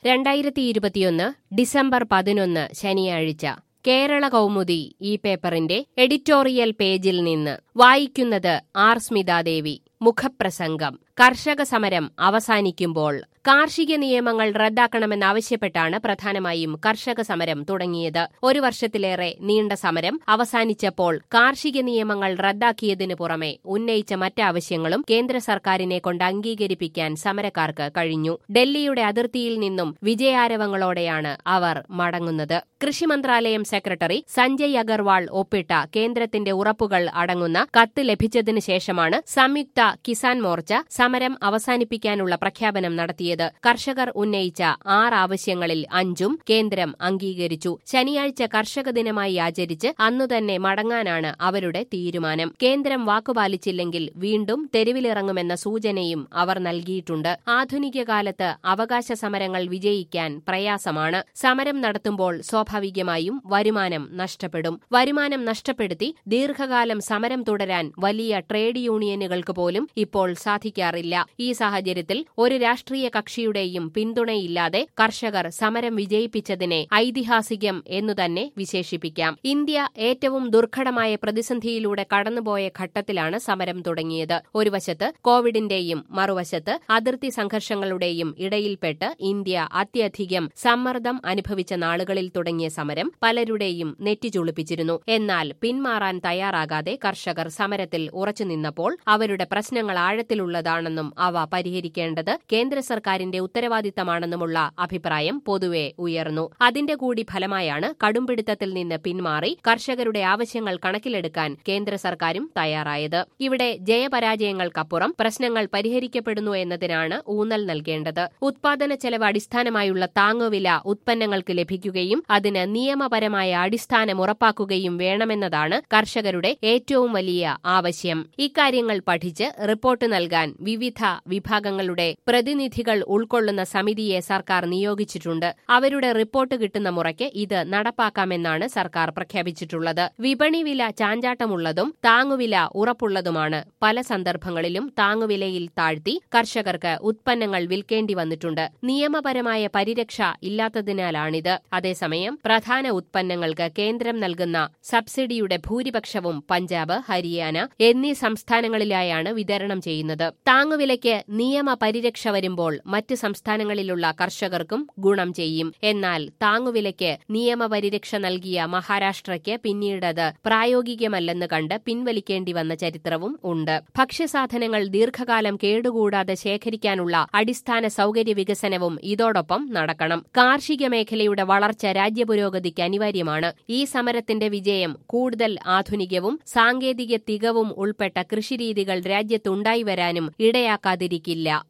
രണ്ടായിരത്തി ഇരുപത്തിയൊന്ന് ഡിസംബർ പതിനൊന്ന് ശനിയാഴ്ച കേരള കൗമുദി ഈ പേപ്പറിന്റെ എഡിറ്റോറിയൽ പേജിൽ നിന്ന് വായിക്കുന്നത് ആർ സ്മിതാദേവി മുഖപ്രസംഗം കർഷക സമരം അവസാനിക്കുമ്പോൾ കാർഷിക നിയമങ്ങൾ റദ്ദാക്കണമെന്നാവശ്യപ്പെട്ടാണ് പ്രധാനമായും കർഷക സമരം തുടങ്ങിയത് ഒരു വർഷത്തിലേറെ നീണ്ട സമരം അവസാനിച്ചപ്പോൾ കാർഷിക നിയമങ്ങൾ റദ്ദാക്കിയതിനു പുറമെ ഉന്നയിച്ച മറ്റാവശ്യങ്ങളും കേന്ദ്ര സർക്കാരിനെ കൊണ്ട് അംഗീകരിപ്പിക്കാൻ സമരക്കാർക്ക് കഴിഞ്ഞു ഡൽഹിയുടെ അതിർത്തിയിൽ നിന്നും വിജയാരവങ്ങളോടെയാണ് അവർ മടങ്ങുന്നത് കൃഷി മന്ത്രാലയം സെക്രട്ടറി സഞ്ജയ് അഗർവാൾ ഒപ്പിട്ട കേന്ദ്രത്തിന്റെ ഉറപ്പുകൾ അടങ്ങുന്ന കത്ത് ലഭിച്ചതിനു ശേഷമാണ് സംയുക്ത കിസാൻ മോർച്ച സമരം അവസാനിപ്പിക്കാനുള്ള പ്രഖ്യാപനം നടത്തിയത് കർഷകർ ഉന്നയിച്ച ആറ് ആവശ്യങ്ങളിൽ അഞ്ചും കേന്ദ്രം അംഗീകരിച്ചു ശനിയാഴ്ച കർഷക ദിനമായി ആചരിച്ച് അന്നുതന്നെ മടങ്ങാനാണ് അവരുടെ തീരുമാനം കേന്ദ്രം വാക്കുപാലിച്ചില്ലെങ്കിൽ വീണ്ടും തെരുവിലിറങ്ങുമെന്ന സൂചനയും അവർ നൽകിയിട്ടുണ്ട് ആധുനിക കാലത്ത് അവകാശ സമരങ്ങൾ വിജയിക്കാൻ പ്രയാസമാണ് സമരം നടത്തുമ്പോൾ സ്വാഭാവികമായും വരുമാനം നഷ്ടപ്പെടും വരുമാനം നഷ്ടപ്പെടുത്തി ദീർഘകാലം സമരം തുടരാൻ വലിയ ട്രേഡ് യൂണിയനുകൾക്ക് പോലും ഇപ്പോൾ സാധിക്കാറില്ല ഈ സാഹചര്യത്തിൽ ഒരു രാഷ്ട്രീയ കക്ഷിയുടെയും പിന്തുണയില്ലാതെ കർഷകർ സമരം വിജയിപ്പിച്ചതിനെ ഐതിഹാസികം എന്നു തന്നെ വിശേഷിപ്പിക്കാം ഇന്ത്യ ഏറ്റവും ദുർഘടമായ പ്രതിസന്ധിയിലൂടെ കടന്നുപോയ ഘട്ടത്തിലാണ് സമരം തുടങ്ങിയത് ഒരു വശത്ത് കോവിഡിന്റെയും മറുവശത്ത് അതിർത്തി സംഘർഷങ്ങളുടെയും ഇടയിൽപ്പെട്ട് ഇന്ത്യ അത്യധികം സമ്മർദ്ദം അനുഭവിച്ച നാളുകളിൽ തുടങ്ങിയ സമരം പലരുടെയും നെറ്റിചുളിപ്പിച്ചിരുന്നു എന്നാൽ പിന്മാറാൻ തയ്യാറാകാതെ കർഷകർ സമരത്തിൽ ഉറച്ചുനിന്നപ്പോൾ അവരുടെ പ്രശ്നങ്ങൾ ആഴത്തിലുള്ളതാണെന്നും അവ പരിഹരിക്കേണ്ടത് കേന്ദ്ര സർക്കാരിന്റെ ഉത്തരവാദിത്തമാണെന്നുമുള്ള അഭിപ്രായം പൊതുവെ ഉയർന്നു അതിന്റെ കൂടി ഫലമായാണ് കടുംപിടുത്തത്തിൽ നിന്ന് പിന്മാറി കർഷകരുടെ ആവശ്യങ്ങൾ കണക്കിലെടുക്കാൻ കേന്ദ്ര സർക്കാരും തയ്യാറായത് ഇവിടെ ജയപരാജയങ്ങൾക്കപ്പുറം പ്രശ്നങ്ങൾ പരിഹരിക്കപ്പെടുന്നു എന്നതിനാണ് ഊന്നൽ നൽകേണ്ടത് ഉത്പാദന ചെലവ് അടിസ്ഥാനമായുള്ള താങ്ങുവില ഉത്പന്നങ്ങൾക്ക് ലഭിക്കുകയും അതിന് നിയമപരമായ അടിസ്ഥാനം ഉറപ്പാക്കുകയും വേണമെന്നതാണ് കർഷകരുടെ ഏറ്റവും വലിയ ആവശ്യം ഇക്കാര്യങ്ങൾ പഠിച്ച് റിപ്പോർട്ട് നൽകാൻ വിവിധ വിഭാഗങ്ങളുടെ പ്രതിനിധികൾ ഉൾക്കൊള്ളുന്ന സമിതിയെ സർക്കാർ നിയോഗിച്ചിട്ടുണ്ട് അവരുടെ റിപ്പോർട്ട് കിട്ടുന്ന മുറയ്ക്ക് ഇത് നടപ്പാക്കാമെന്നാണ് സർക്കാർ പ്രഖ്യാപിച്ചിട്ടുള്ളത് വിപണി വില ചാഞ്ചാട്ടമുള്ളതും താങ്ങുവില ഉറപ്പുള്ളതുമാണ് പല സന്ദർഭങ്ങളിലും താങ്ങുവിലയിൽ താഴ്ത്തി കർഷകർക്ക് ഉത്പന്നങ്ങൾ വിൽക്കേണ്ടി വന്നിട്ടുണ്ട് നിയമപരമായ പരിരക്ഷ ഇല്ലാത്തതിനാലാണിത് അതേസമയം പ്രധാന ഉത്പന്നങ്ങൾക്ക് കേന്ദ്രം നൽകുന്ന സബ്സിഡിയുടെ ഭൂരിപക്ഷവും പഞ്ചാബ് ഹരിയാന എന്നീ സംസ്ഥാനങ്ങളിലായാണ് വിതരണം ചെയ്യുന്നത് താങ്ങുവിലയ്ക്ക് നിയമ പരിരക്ഷ വരുമ്പോൾ മറ്റ് സംസ്ഥാനങ്ങളിലുള്ള കർഷകർക്കും ഗുണം ചെയ്യും എന്നാൽ താങ്ങുവിലയ്ക്ക് നിയമപരിരക്ഷ നൽകിയ മഹാരാഷ്ട്രയ്ക്ക് പിന്നീടത് പ്രായോഗികമല്ലെന്ന് കണ്ട് പിൻവലിക്കേണ്ടി വന്ന ചരിത്രവും ഉണ്ട് ഭക്ഷ്യസാധനങ്ങൾ ദീർഘകാലം കേടുകൂടാതെ ശേഖരിക്കാനുള്ള അടിസ്ഥാന സൗകര്യ വികസനവും ഇതോടൊപ്പം നടക്കണം കാർഷിക മേഖലയുടെ വളർച്ച രാജ്യപുരോഗതിക്ക് അനിവാര്യമാണ് ഈ സമരത്തിന്റെ വിജയം കൂടുതൽ ആധുനികവും സാങ്കേതിക തികവും ഉൾപ്പെട്ട കൃഷിരീതികൾ രാജ്യത്തുണ്ടായി വരാനും ഇടയാക്കാതിരിക്കില്ല